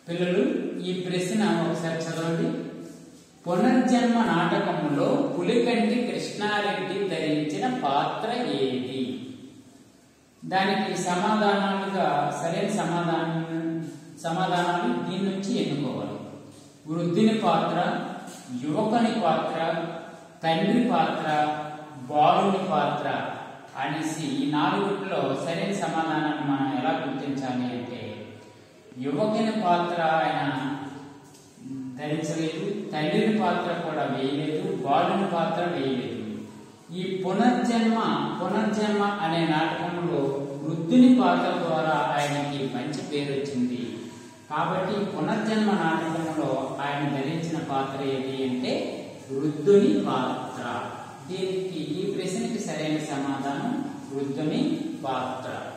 పిల్లలు ఈ ప్రశ్న ఒకసారి చదవండి పునర్జన్మ నాటకములో పులికంటి కృష్ణారెడ్డి ధరించిన పాత్ర ఏది దానికి సమాధానాలుగా సరైన సమాధానం సమాధానాలు దీని నుంచి ఎన్నుకోవాలి వృద్ధుని పాత్ర యువకుని పాత్ర తండ్రి పాత్ర బాలుని పాత్ర అనేసి ఈ నాలుగుట్లో సరైన సమాధానాన్ని మనం ఎలా గుర్తించాలి అంటే యువకుని పాత్ర ఆయన ధరించలేదు తండ్రిని పాత్ర కూడా వేయలేదు బాలుని పాత్ర వేయలేదు ఈ పునర్జన్మ పునర్జన్మ అనే నాటకంలో వృద్ధుని పాత్ర ద్వారా ఆయనకి మంచి పేరు వచ్చింది కాబట్టి పునర్జన్మ నాటకంలో ఆయన ధరించిన పాత్ర ఏది అంటే వృద్ధుని పాత్ర దీనికి ఈ ప్రశ్నకి సరైన సమాధానం వృద్ధుని పాత్ర